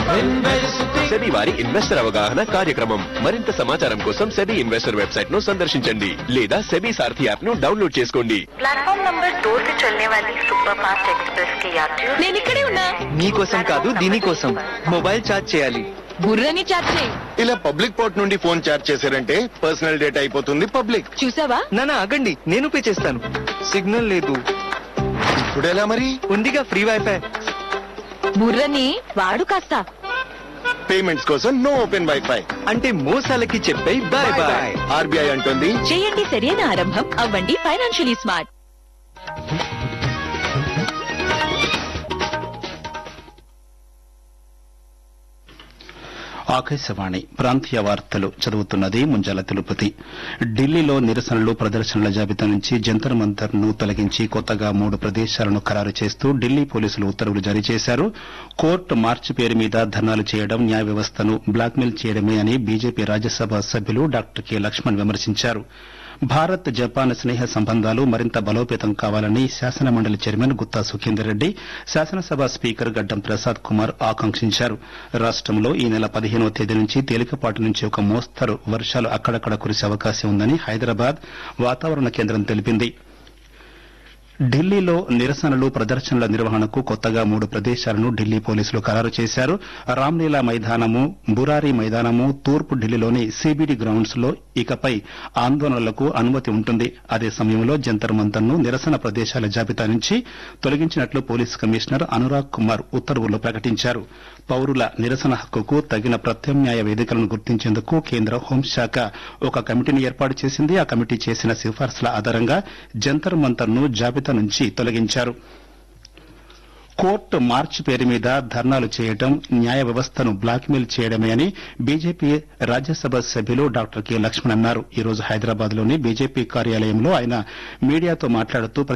SEBI వారి investor అవగాహన కార్యక్రమం మరింత సమాచారం కోసం సెబీ ఇన్వెస్టర్ వెబ్సైట్ ను సందర్శించండి లేదా సెబీ సారథి యాప్ ను డౌన్లోడ్ చేసుకోండి प्लेटफॉर्म नंबर दो से चलने वाली सुपरफास्ट एक्सप्रेस के यात्रियों నేను ఇక్కడే ఉన్నా మీకోసం కాదు దీనికోసం మొబైల్ ఛార్జ్ చేయాలి బుర్రని చాట్ చేయి ఇలా పబ్లిక్ పోర్ట్ నుండి ఫోన్ చార్జ్ చేశారంటే పర్సనల్ డేటా అయిపోతుంది పబ్లిక్ చూసావా నానా ఆగండి నేను పే చేస్తాను సిగ్నల్ లేదు ఇప్పుడు ఎలా మరి ఉందిగా ఫ్రీ వైఫై బుర్రని వాడు కాస్త పేమెంట్స్ కోసం నో ఓపెన్ వైఫై అంటే మోసాలకి చెప్పే బాయ్ బాయ్ ఆర్బీఐ అంటుంది చేయండి సరైన ఆరంభం అవ్వండి ఫైనాన్షియలీ స్మార్ట్ ఆకాశవాణి ప్రాంతీయ వార్తలు చదువుతున్నది ముంజాల తిరుపతి ఢిల్లీలో నిరసనలు ప్రదర్శనల జాబితా నుంచి జంతర్ మంతర్ ను తొలగించి కొత్తగా మూడు ప్రదేశాలను ఖరారు చేస్తూ ఢిల్లీ పోలీసులు ఉత్తర్వులు జారీ చేశారు కోర్టు మార్చి పేరు మీద ధర్నాలు చేయడం న్యాయ వ్యవస్థను బ్లాక్మెయిల్ చేయడమే అని బీజేపీ రాజ్యసభ సభ్యులు డాక్టర్ కె లక్ష్మణ్ విమర్శించారు భారత్ జపాన్ స్నేహ సంబంధాలు మరింత బలోపేతం కావాలని శాసనమండలి చైర్మన్ గుత్తా సుఖేందర్ రెడ్డి శాసనసభ స్పీకర్ గడ్డం ప్రసాద్ కుమార్ ఆకాంక్షించారు రాష్టంలో ఈ నెల పదిహేనవ తేదీ నుంచి తేలికపాటి నుంచి ఒక మోస్తరు వర్షాలు అక్కడక్కడ కురిసే అవకాశం ఉందని హైదరాబాద్ వాతావరణ కేంద్రం తెలిపింది ఢిల్లీలో నిరసనలు ప్రదర్శనల నిర్వహణకు కొత్తగా మూడు ప్రదేశాలను ఢిల్లీ పోలీసులు ఖరారు చేశారు రామ్లీలా మైదానము బురారి మైదానము తూర్పు ఢిల్లీలోని సిబిడి గ్రౌండ్స్ లో ఇకపై ఆందోళనలకు అనుమతి ఉంటుంది అదే సమయంలో జంతర్ మంతర్ ను నిరసన ప్రదేశాల జాబితా నుంచి తొలగించినట్లు పోలీస్ కమిషనర్ అనురాగ్ కుమార్ ఉత్తర్వుల్లో ప్రకటించారు పౌరుల నిరసన హక్కుకు తగిన ప్రత్యామ్నాయ వేదికలను గుర్తించేందుకు కేంద్ర హోంశాఖ ఒక కమిటీని ఏర్పాటు చేసింది ఆ కమిటీ చేసిన సిఫార్సుల ఆధారంగా జంతర్ మంతర్ ను జాబితా నుంచి తొలగించారు కోర్టు మార్చి పేరు మీద ధర్నాలు చేయడం న్యాయ వ్యవస్థను బ్లాక్మెయిల్ చేయడమే అని బీజేపీ రాజ్యసభ సభ్యులు డాక్టర్ కె లక్ష్మణ్ అన్నారు ఈ రోజు హైదరాబాద్ లోని బీజేపీ కార్యాలయంలో ఆయన మీడియాతో మాట్లాడుతూ